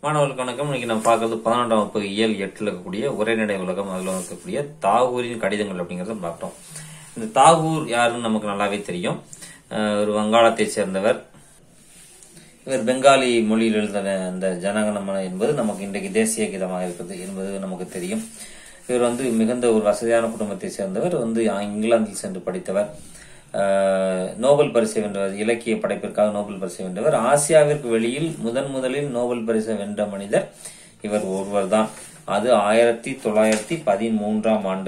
மாணவர்களுக்கு வணக்கம் இன்னைக்கு நம்ம பார்க்கறது பதினொன்றாம் வகுப்பு இயல் எட்டுல இருக்கக்கூடிய உரைநடை உலகம் அதுல இருக்கக்கூடிய தாகூரின் கடிதங்கள் அப்படிங்கறத பார்த்தோம் இந்த தாகூர் யாருன்னு நமக்கு நல்லாவே தெரியும் அஹ் ஒரு வங்காளத்தை சேர்ந்தவர் இவர் பெங்காலி மொழியில் எழுதின அந்த ஜனகணமன என்பது நமக்கு இன்றைக்கு தேசிய கீதமாக இருக்கிறது என்பது நமக்கு தெரியும் இவர் வந்து மிகுந்த ஒரு வசதியான குடும்பத்தை சேர்ந்தவர் வந்து இங்கிலாந்தில் சென்று படித்தவர் அஹ், நோபல் பரிசை வென்றவர் இலக்கிய படைப்பிற்காக நோபல் பரிசை வென்றவர் ஆசியாவிற்கு வெளியில் முதன் முதலில் நோபல் பரிசை வென்ற மனிதர் இவர் ஒருவர்தான் அது ஆயிரத்தி தொள்ளாயிரத்தி பதிமூன்றாம் ஆண்டு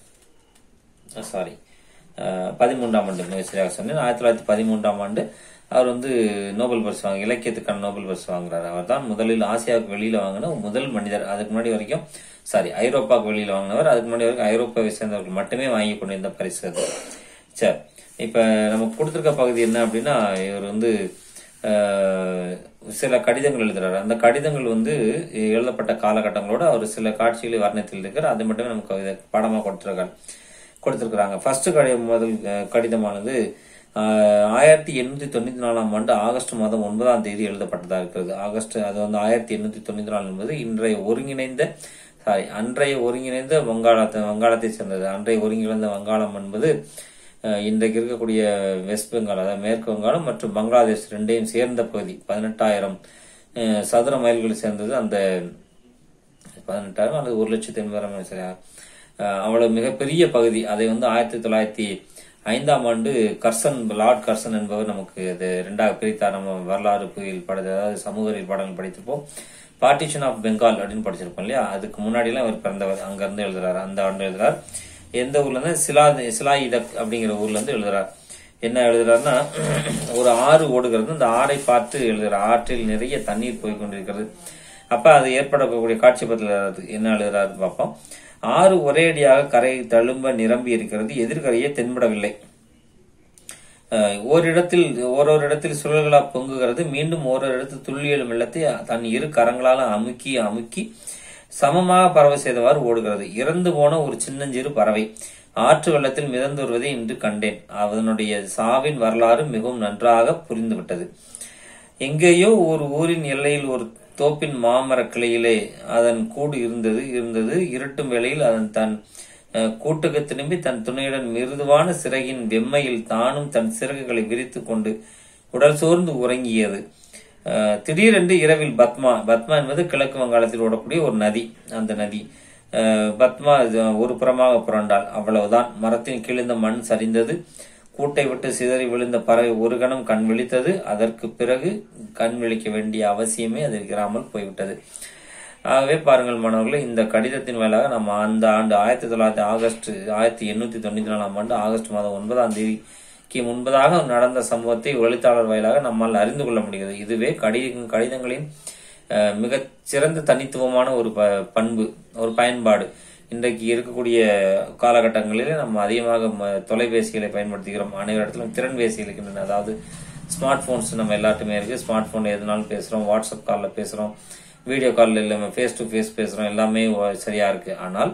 சாரி பதிமூன்றாம் ஆண்டு மிக சரியாக சொன்னேன் ஆயிரத்தி தொள்ளாயிரத்தி பதிமூன்றாம் ஆண்டு அவர் வந்து நோபல் பரிசு வாங்க இலக்கியத்துக்கான நோபல் பரிசு வாங்குறாரு அவர் தான் முதலில் ஆசியாவுக்கு வெளியில வாங்கின முதல் மனிதர் அதுக்கு முன்னாடி வரைக்கும் சாரி ஐரோப்பாவுக்கு வெளியில வாங்கினவர் அதுக்கு முன்னாடி வரைக்கும் ஐரோப்பாவை சேர்ந்தவர்கள் மட்டுமே வாங்கி கொண்டிருந்த பரிசு அது சரி இப்ப நமக்கு கொடுத்திருக்க பகுதி என்ன அப்படின்னா இவர் வந்து அஹ், சில கடிதங்கள் எழுதுறாரு அந்த கடிதங்கள் வந்து எழுதப்பட்ட காலகட்டங்களோட அவர் சில காட்சிகளை வர்ணத்தில் இருக்கிறார் அது மட்டுமே நமக்கு இதை பாடமா கொடுத்திருக்காரு கொடுத்திருக்கிறாங்க ஃபர்ஸ்ட் கடிதம் முதல் அஹ், கடிதமானது ஆஹ், ஆயிரத்தி எண்ணூத்தி தொண்ணூத்தி நாலாம் ஆண்டு ஆகஸ்ட் மாதம் ஒன்பதாம் தேதி எழுதப்பட்டதா இருக்கிறது ஆகஸ்ட் அது வந்து ஆயிரத்தி எண்ணூத்தி தொண்ணூத்தி நாலு என்பது இன்றைய ஒருங்கிணைந்த சாரி அன்றைய ஒருங்கிணைந்த வங்காளத்தை வங்காளத்தை சேர்ந்தது அன்றைய ஒருங்கிணைந்த வங்காளம் என்பது அஹ், இன்றைக்கு இருக்கக்கூடிய வெஸ்ட் பெங்கால் அதாவது மேற்கு வங்காளம் மற்றும் பங்களாதேஷ் ரெண்டையும் சேர்ந்த பகுதி பதினெட்டாயிரம் அஹ், சதுர மைல்கள் சேர்ந்தது அந்த பதினெட்டாயிரம் அல்லது ஒரு லட்சத்தி எண்பதாயிரம் சரியா அஹ் அவ்வளவு மிகப்பெரிய பகுதி அதை வந்து ஆயிரத்தி தொள்ளாயிரத்தி ஐந்தாம் ஆண்டு கர்சன் லார்ட் கர்சன் என்பவர் நமக்கு அது ரெண்டாக பிரித்தார் நம்ம வரலாறு புயல் பட அதாவது சமூக அறிவியல் பாடங்கள் படித்திருப்போம் பார்ட்டிஷன் ஆஃப் பெங்கால் அப்படின்னு படிச்சிருப்போம் இல்லையா அதுக்கு முன்னாடி எல்லாம் அவர் பிறந்தவர் அங்க இருந்து எழுதுறாரு அந்த ஆண்டு எழுதுறார் எந்த ஊர்ல இருந்து சிலா சிலாயிதக் அப்படிங்கிற ஊர்ல இருந்து எழுதுறார் என்ன எழுதுறாருன்னா ஒரு ஆறு ஓடுகிறது அந்த ஆறை பார்த்து எழுதுறார் ஆற்றில் நிறைய தண்ணீர் போய் கொண்டிருக்கிறது அப்ப அது ஏற்படக்கூடிய காட்சி பத்தில என்ன எழுதுறாரு பார்ப்போம் ஆறு ஒரேடியாக கரை தழும்ப நிரம்பி இருக்கிறது எதிர்கரையே தென்படவில்லை அஹ் ஓரிடத்தில் ஓரொரு இடத்தில் சுழல்களா பொங்குகிறது மீண்டும் ஓரொரு இடத்தில் துள்ளி எழும் வெள்ளத்தை தன் இரு கரங்களால் அமுக்கி அமுக்கி சமமாக பறவை செய்தவாறு ஓடுகிறது இறந்து போன ஒரு சின்னஞ்சிறு பறவை ஆற்று வெள்ளத்தில் மிதந்து வருவதை இன்று கண்டேன் அதனுடைய சாவின் வரலாறு மிகவும் நன்றாக புரிந்துவிட்டது எங்கேயோ ஒரு ஊரின் எல்லையில் ஒரு தோப்பின் மாமரக் கிளையிலே அதன் கூடு இருந்தது இருந்தது இருட்டும் வேளையில் அதன் தன் அஹ், கூட்டுக்கு திரும்பி தன் துணையுடன் மிருதுவான சிறகின் வெம்மையில் தானும் தன் சிறகுகளை விரித்துக் கொண்டு உடல் சோர்ந்து உறங்கியது அஹ், திடீரென்று இரவில் பத்மா பத்மா என்பது கிழக்கு வங்காளத்தில் ஓடக்கூடிய ஒரு நதி அந்த நதி அஹ், பத்மா இது ஒரு புறமாக புரண்டாள் அவ்வளவுதான் மரத்தின் கிழிந்த மண் சரிந்தது கூட்டை விட்டு சிதறி விழுந்த பறவை ஒரு கணம் கண் விழித்தது அதற்கு பிறகு கண் விழிக்க வேண்டிய அவசியமே அது இராமல் போய்விட்டது ஆகவே பாருங்கள் மாணவர்களே இந்த கடிதத்தின் மேலாக நம்ம அந்த ஆண்டு ஆயிரத்தி தொள்ளாயிரத்தி ஆகஸ்ட் ஆயிரத்தி எண்ணூத்தி தொண்ணூத்தி நாலாம் ஆண்டு ஆகஸ்ட் மாதம் ஒன்பதாம் தேதிக்கு முன்பதாக நடந்த சம்பவத்தை எழுத்தாளர் வாயிலாக நம்மால் அறிந்து கொள்ள முடிகிறது இதுவே கடி கடிதங்களின் அஹ், மிகச் சிறந்த தனித்துவமான ஒரு ப- பண்பு ஒரு பயன்பாடு இன்றைக்கு இருக்கக்கூடிய காலகட்டங்களில் நம்ம அதிகமாக ம- தொலைபேசிகளை பயன்படுத்துகிறோம் அனைவரு இடத்திலும் திறன்பேசிகள் இருக்கின்றன அதாவது ஸ்மார்ட் போன்ஸ் நம்ம எல்லாருமே இருக்கு ஸ்மார்ட் போன் எதுனாலும் பேசுறோம் வாட்ஸ்அப் கால்ல பேசுறோம் வீடியோ கால்ல இல்லாம ஃபேஸ் டு ஃபேஸ் பேசுறோம் எல்லாமே வ- சரியா இருக்கு ஆனால்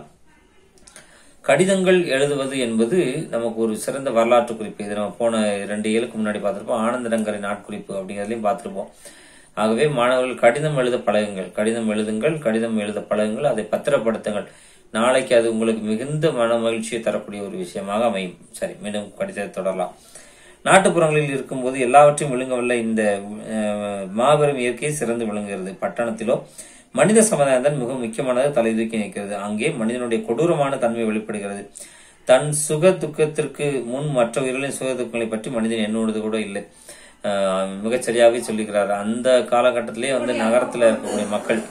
கடிதங்கள் எழுதுவது என்பது நமக்கு ஒரு சிறந்த வரலாற்று குறிப்பு இது நம்ம போன ரெண்டு ஏழுக்கு முன்னாடி பார்த்திருப்போம் ஆனந்தடங்கரை நாட்குறிப்பு அப்படிங்கிறதையும் பார்த்திருப்போம் ஆகவே மாணவர்கள் கடிதம் எழுத பழகுங்கள் கடிதம் எழுதுங்கள் கடிதம் எழுத பழகுங்கள் அதை பத்திரப்படுத்துங்கள் நாளைக்கு அது உங்களுக்கு மிகுந்த மன மகிழ்ச்சியை தரக்கூடிய ஒரு விஷயமாக அமையும் சரி மீண்டும் கடிதத்தை தொடரலாம் நாட்டுப்புறங்களில் இருக்கும்போது எல்லாவற்றையும் விழுங்கவில்லை இந்த அஹ், மாபெரும் இயற்கை சிறந்து விளங்குகிறது பட்டணத்திலோ மனித சமுதாயம் தான் மிக முக்கியமானது தலை தூக்கி நிற்கிறது அங்கே மனிதனுடைய கொடூரமான தன்மை வெளிப்படுகிறது தன் சுக துக்கத்திற்கு முன் மற்ற உயிர்களின் சுக துக்கங்களை பற்றி மனிதன் எண்ணுவது கூட இல்லை அஹ், மிகச் சரியாகவே சொல்லுகிறார் அந்த காலகட்டத்திலே வந்து நகரத்தில் இருக்கக்கூடிய மக்கள்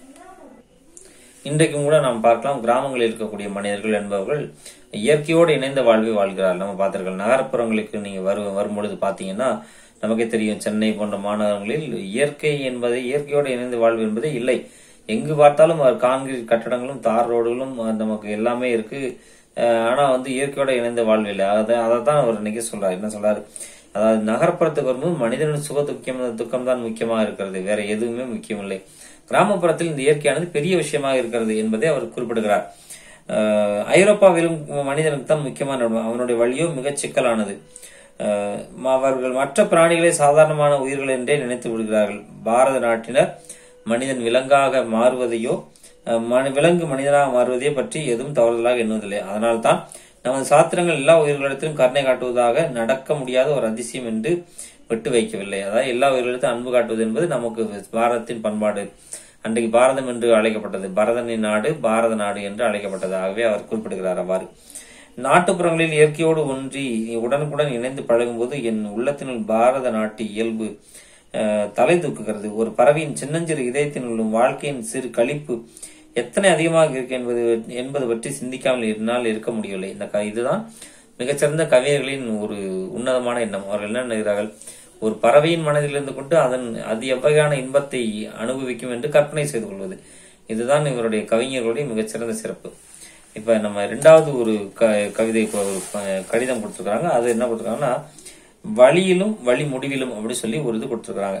இன்றைக்கும் கூட நாம் பார்க்கலாம் கிராமங்களில் இருக்கக்கூடிய மனிதர்கள் என்பவர்கள் இயற்கையோடு இணைந்த வாழ்வை வாழ்கிறார் நம்ம பார்த்திருக்கலாம் நகரப்புறங்களுக்கு நீங்க வரு வரும்பொழுது பாத்தீங்கன்னா நமக்கே தெரியும் சென்னை போன்ற மாநகரங்களில் இயற்கை என்பதை இயற்கையோடு இணைந்த வாழ்வு என்பதே இல்லை எங்கு பார்த்தாலும் அது கான்கிரீட் கட்டடங்களும் தார் ரோடுகளும் அஹ், நமக்கு எல்லாமே இருக்கு அஹ், ஆனா வந்து இயற்கையோட இணைந்த வாழ்வு இல்லை அதை அதை தான் அவர் இன்னைக்கு சொல்றாரு என்ன சொல்றாரு அதாவது நகரப்புறத்துக்கு வரும்போது மனிதனின் சுக துக்கம் துக்கம் தான் முக்கியமாக இருக்கிறது வேற எதுவுமே முக்கியமில்லை கிராமப்புறத்தில் இந்த இயற்கையானது பெரிய விஷயமாக இருக்கிறது என்பதை அவர் குறிப்பிடுகிறார் அஹ், ஐரோப்பாவிலும் மனிதனுக்கு தான் முக்கியமான இடம். அவனுடைய வழியோ மிகச் சிக்கலானது அஹ், அவர்கள் மற்ற பிராணிகளை சாதாரணமான உயிர்கள் என்றே நினைத்து விடுகிறார்கள் பாரத நாட்டினர் மனிதன் விலங்காக மாறுவதையோ அஹ், மனி- விலங்கு மனிதனாக மாறுவதையோ பற்றி எதுவும் தவறுதலாக எண்ணுவதில்லை அதனால்தான் நமது சாத்திரங்கள் எல்லா உயிர்களிடத்திலும் கருணை காட்டுவதாக நடக்க முடியாத ஒரு அதிசயம் என்று விட்டு வைக்கவில்லை அதாவது எல்லா உயிர்களிடத்திலும் அன்பு காட்டுவது என்பது நமக்கு பாரதத்தின் பண்பாடு அன்றைக்கு பாரதம் என்று அழைக்கப்பட்டது பரதனின் நாடு பாரத நாடு என்று அழைக்கப்பட்டது ஆகவே அவர் குறிப்பிடுகிறார் அவ்வாறு நாட்டுப்புறங்களில் இயற்கையோடு ஒன்றி உடனுக்குடன் இணைந்து பழகும்போது என் உள்ளத்தினுள் பாரத நாட்டு இயல்பு அஹ், தலை தூக்குகிறது ஒரு பறவையின் சின்னஞ்சிறு இதயத்தினுள்ளும் வாழ்க்கையின் சிறு களிப்பு எத்தனை அதிகமாக இருக்கு என்பது என்பது பற்றி சிந்திக்காமல் என்னால் இருக்க முடியவில்லை இந்த க- இதுதான் மிகச்சிறந்த கவிஞர்களின் ஒரு உன்னதமான எண்ணம் அவர்கள் என்ன நினைக்கிறார்கள் ஒரு பறவையின் மனதில் இருந்து கொண்டு அதன் அது எவ்வகையான இன்பத்தை அனுபவிக்கும் என்று கற்பனை செய்து கொள்வது இதுதான் இவருடைய கவிஞர்களுடைய மிகச்சிறந்த சிறப்பு இப்ப நம்ம ரெண்டாவது ஒரு க கவிதை இப்போ ஒரு ப- கடிதம் கொடுத்துருக்காங்க அது என்ன கொடுத்துருக்காங்கன்னா வழியிலும் வழி முடிவிலும் அப்படி சொல்லி ஒரு இது கொடுத்துருக்காங்க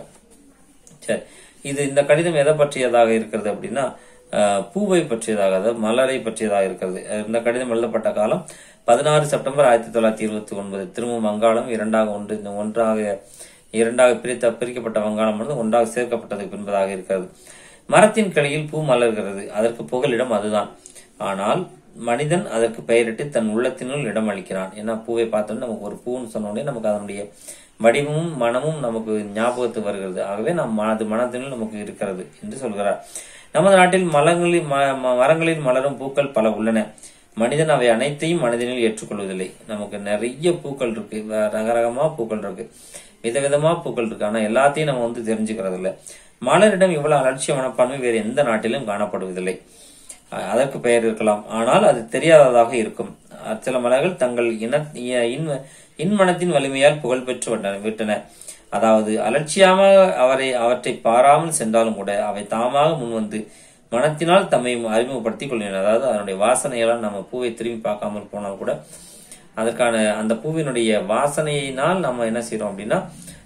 சரி இது இந்த கடிதம் எதை பற்றியதாக இருக்கிறது அப்படின்னா அஹ், பூவை பற்றியதாக அதாவது மலரை பற்றியதாக இருக்கிறது அஹ், இந்த கடிதம் எழுதப்பட்ட காலம் பதினாறு செப்டம்பர் ஆயிரத்தி தொள்ளாயிரத்தி இருபத்தி ஒன்பது திரும்பவும் வங்காளம் இரண்டாக ஒன்று இந்த ஒன்றாக இரண்டாக பிரித்த பிரிக்கப்பட்ட வங்காளம் வந்து ஒன்றாக சேர்க்கப்பட்டதுக்கு பின்பதாக இருக்கிறது மரத்தின் கிளையில் பூ மலர்கிறது அதற்கு புகலிடம் அதுதான் ஆனால் மனிதன் அதற்கு பெயரிட்டு தன் உள்ளத்தினுள் இடம் அளிக்கிறான் ஏன்னா பூவை பார்த்தோன்னே நமக்கு ஒரு பூன்னு சொன்ன உடனே நமக்கு அதனுடைய வடிவமும் மனமும் நமக்கு ஞாபகத்துக்கு வருகிறது ஆகவே நம் அது மனத்தினுள் நமக்கு இருக்கிறது என்று சொல்கிறார் நமது நாட்டில் மலங்களில் ம- ம- மரங்களில் மலரும் பூக்கள் பல உள்ளன மனிதன் அவை அனைத்தையும் மனிதனில் ஏற்றுக்கொள்வதில்லை நமக்கு நிறைய பூக்கள் இருக்கு வ- ரகரகமா பூக்கள் இருக்கு விதவிதமா பூக்கள் இருக்கு ஆனா எல்லாத்தையும் நம்ம வந்து தெரிஞ்சுக்கிறது இல்ல மலரிடம் இவ்வளவு அலட்சிய மனப்பான்மை வேறு எந்த நாட்டிலும் காணப்படுவதில்லை அஹ் அதற்கு பெயர் இருக்கலாம் ஆனால் அது தெரியாததாக இருக்கும் அஹ் சில மலர்கள் தங்கள் இன இ- இன்- இன்மனத்தின் வலிமையால் புகழ் பெற்று விட்டன விட்டன அதாவது அலட்சியமாக அவரை அவற்றை பாராமல் சென்றாலும் கூட அவை தாமாக முன்வந்து மனத்தினால் தம்மை அறிமுகப்படுத்திக் கொள்கின்றன அதாவது அதனுடைய வாசனையெல்லாம் நம்ம பூவை திரும்பி பார்க்காமல் போனால் கூட அதற்கான அந்த பூவினுடைய வாசனையினால் நம்ம என்ன செய்றோம் அப்படின்னா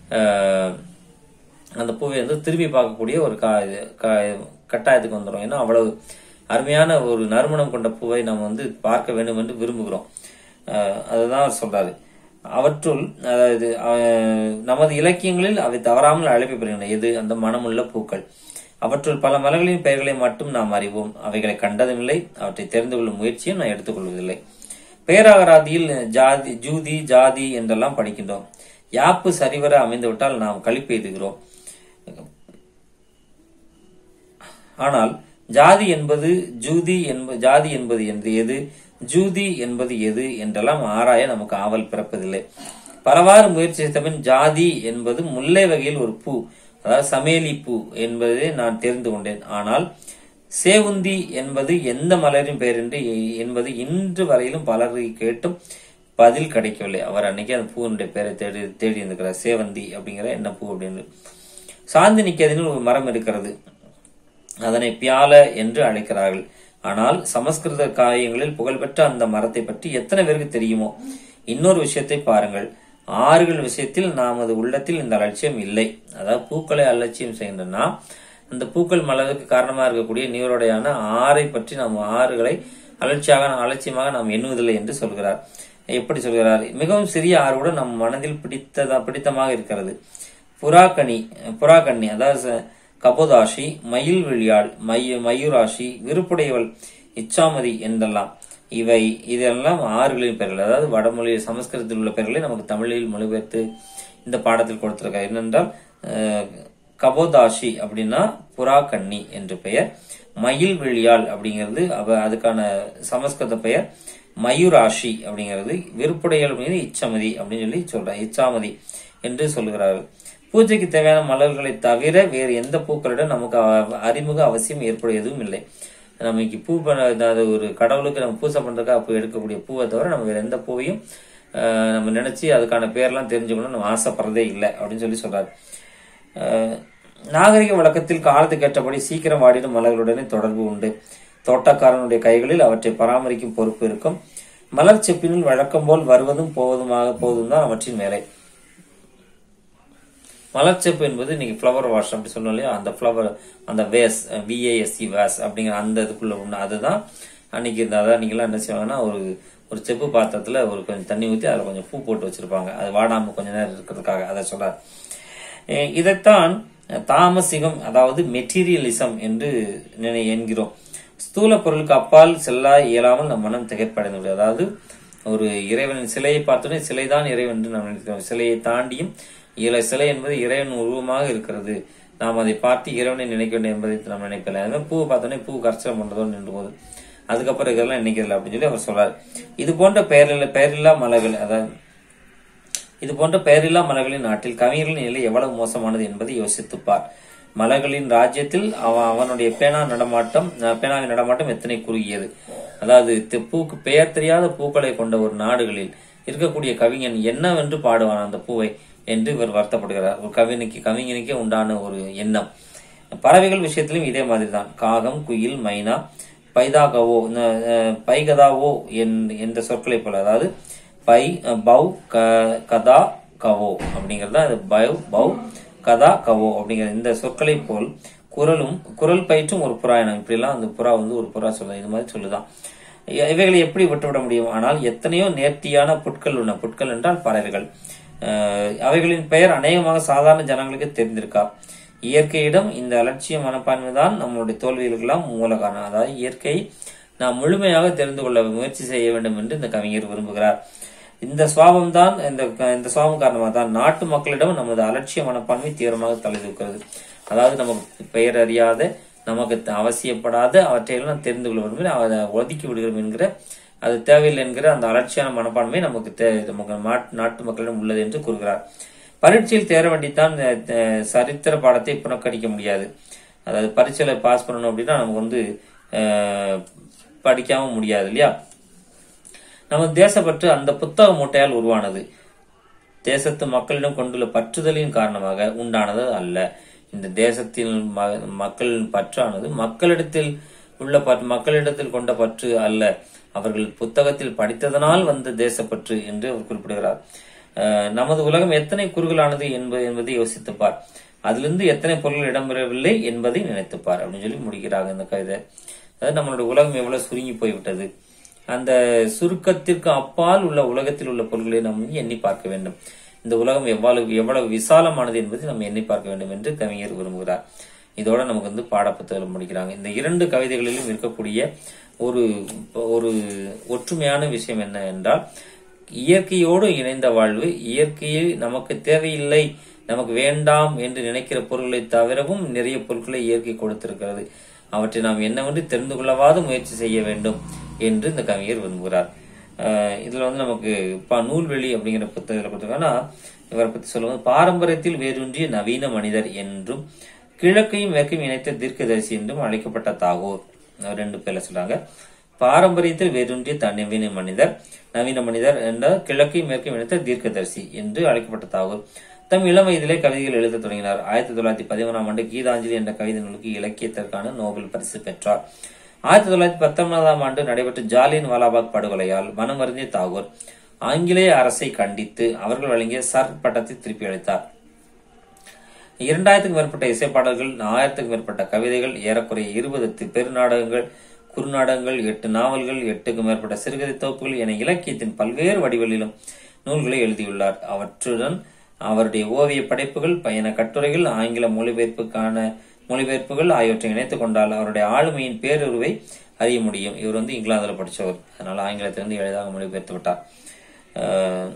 அஹ், அந்த பூவை வந்து திரும்பி பார்க்கக்கூடிய ஒரு கா இது- கா- கட்டாயத்துக்கு வந்துடும் ஏன்னா அவ்வளவு அருமையான ஒரு நறுமணம் கொண்ட பூவை நம்ம வந்து பார்க்க வேண்டும் என்று விரும்புகிறோம் அஹ், அதுதான் அவர் சொல்றாரு அவற்றுள் அதாவது அஹ், நமது இலக்கியங்களில் அவை தவறாமல் அழைக்கப்படுகின்றன எது அந்த மனமுள்ள பூக்கள் அவற்றுள் பல மலர்களின் பெயர்களை மட்டும் நாம் அறிவோம் அவைகளை கண்டதுமில்லை அவற்றை தெரிந்து கொள்ளும் முயற்சியும் நான் எடுத்துக்கொள்வதில்லை பேராகராதியில் ஜாதி ஜூதி ஜாதி என்றெல்லாம் படிக்கின்றோம் யாப்பு சரிவர அமைந்துவிட்டால் நாம் கழிப்பு எய்துகிறோம் ஆனால் ஜாதி என்பது ஜூதி என்பது ஜாதி என்பது என்று எது ஜூதி என்பது எது என்றெல்லாம் ஆராய நமக்கு ஆவல் பிறப்பதில்லை பலவாறு முயற்சி செய்தபின் ஜாதி என்பது முல்லை வகையில் ஒரு பூ அதாவது சமேலி பூ என்பதை நான் தெரிந்து கொண்டேன் ஆனால் சேவுந்தி என்பது எந்த மலரின் பெயர் என்று என்பது இன்று வரையிலும் பலரை கேட்டும் பதில் கிடைக்கவில்லை அவர் அன்னைக்கு அந்த பூவினுடைய பெயரை தேடி தேடி இருக்கிறார் சேவந்தி அப்படிங்கிற என்ன பூ அப்படின்னு சாந்தி நிக்கேதனில் ஒரு மரம் இருக்கிறது அதனை பியால என்று அழைக்கிறார்கள் ஆனால் சமஸ்கிருத காரியங்களில் புகழ்பெற்ற அந்த மரத்தை பற்றி எத்தனை பேருக்கு தெரியுமோ இன்னொரு விஷயத்தை பாருங்கள் ஆறுகள் விஷயத்தில் நமது உள்ளத்தில் இந்த அலட்சியம் இல்லை அதாவது பூக்களை அலட்சியம் செய்கின்ற நாம் அந்த பூக்கள் மலருக்கு காரணமாக இருக்கக்கூடிய நீரோடையான ஆறை பற்றி நாம் ஆறுகளை அலட்சியாக அலட்சியமாக நாம் எண்ணுவதில்லை என்று சொல்கிறார் எப்படி சொல்கிறார் மிகவும் சிறிய ஆறு கூட நம் மனதில் பிடித்ததா பிடித்தமாக இருக்கிறது புறாக்கனி புறாக்கண்ணி அதாவது ச- கபோதாஷி மயில் விழியாள் மைய மயூராஷி விருப்புடையவள் இச்சாமதி என்றெல்லாம் இவை இதெல்லாம் ஆறுகளின் பெயர்கள் அதாவது வடமொழி சமஸ்கிருதத்தில் உள்ள பெயர்களை நமக்கு தமிழில் மொழிபெயர்த்து இந்த பாடத்தில் கொடுத்திருக்கார் என்னென்றால் அஹ், கபோதாஷி அப்படின்னா புறாக்கண்ணி என்று பெயர் மயில் விழியாள் அப்படிங்கிறது அவ அதுக்கான சமஸ்கிருத பெயர் மயூராஷி அப்படிங்கிறது விருப்புடையல் அப்படிங்கிறது இச்சமதி அப்படின்னு சொல்லி சொல்றாங்க இச்சாமதி என்று சொல்லுகிறார்கள் பூஜைக்கு தேவையான மலர்களை தவிர வேறு எந்த பூக்களிடம் நமக்கு அவ- அறிமுக அவசியம் ஏற்பட எதுவும் இல்லை நமக்கு பூ பண்ண அதாவது ஒரு கடவுளுக்கு நம்ம பூஜை பண்றதுக்காக பூ எடுக்கக்கூடிய பூவை தவிர நம்ம வேற எந்த பூவையும் ஆஹ், நம்ம நினைச்சு அதுக்கான பேர்லாம் தெரிஞ்சுக்கணும் நம்ம ஆசைப்படுறதே இல்லை அப்படின்னு சொல்லி சொல்றாரு ஆஹ், நாகரிக வழக்கத்தில் காலத்துக்கு ஏற்றபடி சீக்கிரம் வாடிடும் மலர்களுடனே தொடர்பு உண்டு தோட்டக்காரனுடைய கைகளில் அவற்றை பராமரிக்கும் பொறுப்பு இருக்கும் மலர் செப்பினுள் வழக்கம் போல் வருவதும் போவதுமாக போவதும் தான் அவற்றின் வேலை மலர்ச்செப்பு என்பது நீங்க ஃப்ளவர் வாஷ் அப்படி சொன்னோம் இல்லையா அந்த ஃப்ளவர் அந்த வேஸ் விஏஎஸ்சி வேஸ் அப்படிங்கிற அந்த இதுக்குள்ள ஒண்ணு அதுதான் அன்னைக்கு இந்த அதான் நீங்களாம் என்ன செய்வாங்கன்னா ஒரு ஒரு செப்பு பாத்திரத்துல ஒரு கொஞ்சம் தண்ணி ஊற்றி அதில் கொஞ்சம் பூ போட்டு வச்சிருப்பாங்க அது வாடாம கொஞ்ச நேரம் இருக்கிறதுக்காக அதை சொல்றார் அஹ் இதைத்தான் தாமசிகம் அதாவது மெட்டீரியலிசம் என்று நினை என்கிறோம் ஸ்தூல பொருளுக்கு அப்பால் செல்ல இயலாமல் நம் மனம் திகைப்படைந்து விடும் அதாவது ஒரு இறைவனின் சிலையை பார்த்தோன்னே சிலைதான் இறைவன் என்று நாம் நினைக்கிறோம் சிலையை தாண்டியும் இலை சிலை என்பது இறைவன் உருவமாக இருக்கிறது நாம் அதை பார்த்து இறைவனை நினைக்க வேண்டும் என்பதை நாம் நினைக்கல அதுமாதிரி பூவை பார்த்தோன்னே பூ கர்ச்சனம் பண்றதோடு நின்று போது அதுக்கப்புறம் இதெல்லாம் நினைக்கிறதில்ல அப்படின்னு சொல்லி அவர் சொல்றார் இது போன்ற பெயரில்ல பெயரில்லா மலைகள் அதாவது இது போன்ற பெயரில்லா மலர்களின் நாட்டில் கவிஞர்களின் நிலை எவ்வளவு மோசமானது என்பதை யோசித்துப்பார் மலர்களின் ராஜ்யத்தில் அவன் அவனுடைய பேனா நடமாட்டம் அஹ், பேனாவின் நடமாட்டம் எத்தனை குறுகியது அதாவது தி- பூக்கு பெயர் தெரியாத பூக்களை கொண்ட ஒரு நாடுகளில் இருக்கக்கூடிய கவிஞன் என்னவென்று பாடுவான் அந்த பூவை என்று இவர் வருத்தப்படுகிறார் ஒரு கவிஞனுக்கு கவிஞனுக்கே உண்டான ஒரு எண்ணம் பறவைகள் விஷயத்திலும் இதே மாதிரி தான் காகம் குயில் மைனா பைதாகவோ ந- அஹ், பைகதாவோ என்- என்ற சொற்களை போல அதாவது பை அஹ், பௌ க- கதா கவோ அப்படிங்கிறது தான் இது பௌ பௌ கதா கவோ அப்படிங்கிற இந்த சொற்களை போல் குரலும் குரல் பயிற்றும் ஒரு புறாயனம் இப்படிலாம் அந்த புறா வந்து ஒரு புறா சொல்ல இது மாதிரி சொல்லுதான் இ- இவைகளை எப்படி விட்டுவிட முடியும் ஆனால் எத்தனையோ நேர்த்தியான புட்கள் உள்ளன புட்கள் என்றால் பறவைகள் அஹ், அவைகளின் பெயர் அநேகமாக சாதாரண ஜனங்களுக்கு தெரிந்திருக்கா இயற்கையிடம் இந்த அலட்சிய மனப்பான்மை தான் நம்மளுடைய தோல்விகளுக்கெல்லாம் மூல காரணம் அதாவது இயற்கையை நாம் முழுமையாக தெரிந்து கொள்ள முயற்சி செய்ய வேண்டும் என்று இந்த கவிஞர் விரும்புகிறார் இந்த சுவாபம் தான் இந்த இந்த சுவாபம் காரணமாக தான் நாட்டு மக்களிடம் நமது அலட்சிய மனப்பான்மை தீவிரமாக தலைதூக்கிறது அதாவது நமக்கு பெயர் அறியாத நமக்கு த- அவசியப்படாத அவற்றையெல்லாம் தெரிந்து கொள்ள வேண்டும் அதை ஒதுக்கி விடுகிறோம் என்கிற அது தேவையில்லை என்கிற அந்த அலட்சியான மனப்பான்மை நமக்கு தே- நமக்கு நாட்- நாட்டு மக்களிடம் உள்ளது என்று கூறுகிறார் பரீட்சையில் தேர வேண்டித்தான் அஹ், அஹ், சரித்திர பாடத்தை புறக்கணிக்க முடியாது அதாவது பரீட்சையில பாஸ் பண்ணணும் அப்படின்னா நமக்கு வந்து அஹ், படிக்காம முடியாது இல்லையா நமது தேசப்பற்று அந்த புத்தக மூட்டையால் உருவானது தேசத்து மக்களிடம் கொண்டுள்ள பற்றுதலின் காரணமாக உண்டானது அல்ல இந்த தேசத்தில் ம- மக்களின் பற்றானது மக்களிடத்தில் உள்ள பற்று மக்களிடத்தில் கொண்ட பற்று அல்ல அவர்கள் புத்தகத்தில் படித்ததனால் வந்த தேசப்பற்று என்று அவர் குறிப்பிடுகிறார் அஹ், நமது உலகம் எத்தனை குறுகலானது என்பது என்பதை யோசித்துப்பார் அதிலிருந்து எத்தனை பொருள்கள் இடம்பெறவில்லை என்பதை நினைத்துப்பார் அப்படின்னு சொல்லி முடிக்கிறாங்க இந்த கவிதை அதாவது நம்மளுடைய உலகம் எவ்வளவு சுருங்கி போய்விட்டது அந்த சுருக்கத்திற்கு அப்பால் உள்ள உலகத்தில் உள்ள பொருள்களை நாம் எண்ணி பார்க்க வேண்டும் இந்த உலகம் எவ்வளவு எவ்வளவு விசாலமானது என்பதை நாம் எண்ணி பார்க்க வேண்டும் என்று கவிஞர் விரும்புகிறார் இதோட நமக்கு வந்து பாடப்புத்தகம் முடிக்கிறாங்க இந்த இரண்டு கவிதைகளிலும் இருக்கக்கூடிய ஒரு ஒரு ஒற்றுமையான விஷயம் என்ன என்றால் இயற்கையோடு இணைந்த வாழ்வு இயற்கையை நமக்கு தேவையில்லை நமக்கு வேண்டாம் என்று நினைக்கிற பொருட்களை தவிரவும் நிறைய பொருட்களை இயற்கை கொடுத்திருக்கிறது அவற்றை நாம் என்னவென்று தெரிந்து கொள்ளவாது முயற்சி செய்ய வேண்டும் என்று இந்த கவிஞர் விரும்புகிறார் அஹ் இதுல வந்து நமக்கு ப நூல்வெளி அப்படிங்கிற புத்தகத்தில் கொடுத்திருக்காங்கன்னா இவரை பத்தி சொல்லும்போது பாரம்பரியத்தில் வேரூன்றிய நவீன மனிதர் என்றும் கிழக்கையும் மேற்கையும் இணைத்த தீர்க்கதரிசி என்றும் அழைக்கப்பட்ட தாகூர் அவர் ரெண்டு பேர்ல சொல்றாங்க பாரம்பரியத்தில் வேரூன்றிய த- நவீன மனிதர் நவீன மனிதர் என்ற கிழக்கையும் மேற்கையும் இணைத்த தீர்க்கதரிசி என்று அழைக்கப்பட்ட தாகூர் தம் இளம் வயதிலே கவிதைகள் எழுதத் தொடங்கினார் ஆயிரத்தி தொள்ளாயிரத்தி பதிமூணாம் ஆண்டு கீதாஞ்சலி என்ற கவிதை நூலுக்கு இலக்கியத்திற்கான நோபல் பரிசு பெற்றார் ஆயிரத்தி தொள்ளாயிரத்தி பத்தொன்பதாம் ஆண்டு நடைபெற்ற ஜாலியன் வாலாபாக் படுகொலையால் மனம் வருந்திய தாகூர் ஆங்கிலேய அரசை கண்டித்து அவர்கள் வழங்கிய சர் பட்டத்தை திருப்பி அளித்தார் இரண்டாயிரத்துக்கும் மேற்பட்ட இசைப்பாடல்கள் ஆயிரத்துக்கும் மேற்பட்ட கவிதைகள் ஏறக்குறைய இருபது தி- பெருநாடகங்கள் குறுநாடகங்கள் எட்டு நாவல்கள் எட்டுக்கும் மேற்பட்ட சிறுகதை தொகுப்புகள் என இலக்கியத்தின் பல்வேறு வடிவங்களிலும் நூல்களை எழுதியுள்ளார் அவற்றுடன் அவருடைய ஓவிய படைப்புகள் பயண கட்டுரைகள் ஆங்கில மொழிபெயர்ப்புக்கான மொழிபெயர்ப்புகள் ஆகியவற்றை இணைத்துக் கொண்டால் அவருடைய ஆளுமையின் பேருருவை அறிய முடியும் இவர் வந்து இங்கிலாந்துல படிச்சவர் அதனால ஆங்கிலத்திலிருந்து எளிதாக மொழிபெயர்த்து விட்டார் அஹ்,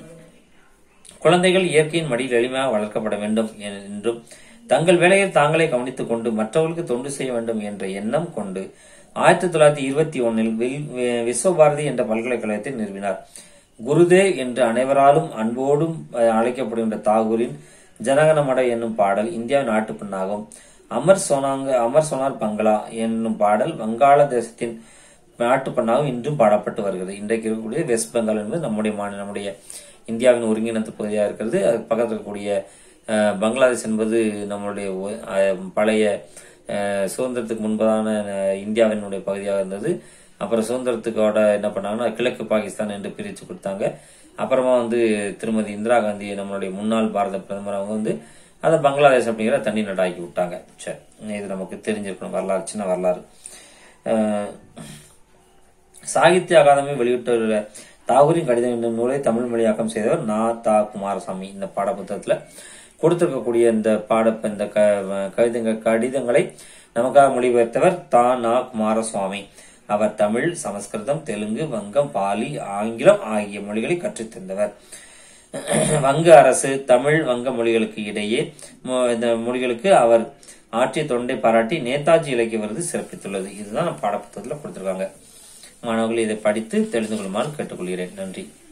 குழந்தைகள் இயற்கையின் மடியில் எளிமையாக வளர்க்கப்பட வேண்டும் என்றும் தங்கள் வேலையில் தாங்களே கவனித்துக் கொண்டு மற்றவர்களுக்கு தொண்டு செய்ய வேண்டும் என்ற எண்ணம் கொண்டு ஆயிரத்தி தொள்ளாயிரத்தி இருபத்தி ஒன்னில் விஸ்வபாரதி என்ற பல்கலைக்கழகத்தை நிறுவினார் குருதேவ் என்று அனைவராலும் அன்போடும் அஹ், அழைக்கப்படுகின்ற தாகூரின் ஜனகணமட என்னும் பாடல் இந்தியாவின் நாட்டுப்பண்ணாகும் அமர் சோனாங்க அமர் சோனார் பங்களா என்னும் பாடல் வங்காள தேசத்தின் நாட்டுப்பண்ணாகவும் இன்றும் பாடப்பட்டு வருகிறது இன்றைக்கு இருக்கக்கூடிய வெஸ்ட் பெங்கால் என்பது நம்முடைய மாநில நம்முடைய இந்தியாவின் ஒருங்கிணைந்த பகுதியாக இருக்கிறது அதுக்கு பக்கத்தில் இருக்கக்கூடிய அஹ், பங்களாதேஷ் என்பது நம்மளுடைய ஒ- அஹ், பழைய அஹ், சுதந்திரத்துக்கு முன்பதான அஹ், இந்தியாவினுடைய பகுதியாக இருந்தது அப்புறம் சுதந்திரத்துக்கோட என்ன பண்ணாங்கன்னா கிழக்கு பாகிஸ்தான் என்று பிரித்து கொடுத்தாங்க அப்புறமா வந்து திருமதி இந்திரா காந்தி நம்மளுடைய முன்னாள் பாரத பிரதமர் அவங்க வந்து அதை பங்களாதேஷ் அப்படிங்கிற தனி நாடாக்கி விட்டாங்க சரி இது நமக்கு தெரிஞ்சிருக்கணும் வரலாறு சின்ன வரலாறு அஹ், சாகித்ய அகாதமி வெளியிட்டுள்ள தாகூரின் கடிதம் என்னும் நூலை தமிழ் மொழியாக்கம் செய்தவர் நா தா குமாரசாமி இந்த பாடப்புத்தகத்துல கொடுத்திருக்கக்கூடிய இந்த பாட இந்த க- கடிதங்க கடிதங்களை நமக்காக மொழிபெயர்த்தவர் தா நா குமாரசுவாமி அவர் தமிழ் சமஸ்கிருதம் தெலுங்கு வங்கம் பாலி ஆங்கிலம் ஆகிய மொழிகளை கற்றுத் தந்தவர் வங்க அரசு தமிழ் வங்க மொழிகளுக்கு இடையே மொ- இந்த மொழிகளுக்கு அவர் ஆற்றிய தொண்டை பாராட்டி நேதாஜி இலக்கிய விருது சிறப்பித்துள்ளது இதுதான் பாடப்புத்தகத்தில் கொடுத்திருக்காங்க மாணவர்கள் இதை படித்து தெரிந்து கொள்ளுமாறு கேட்டுக்கொள்கிறேன் நன்றி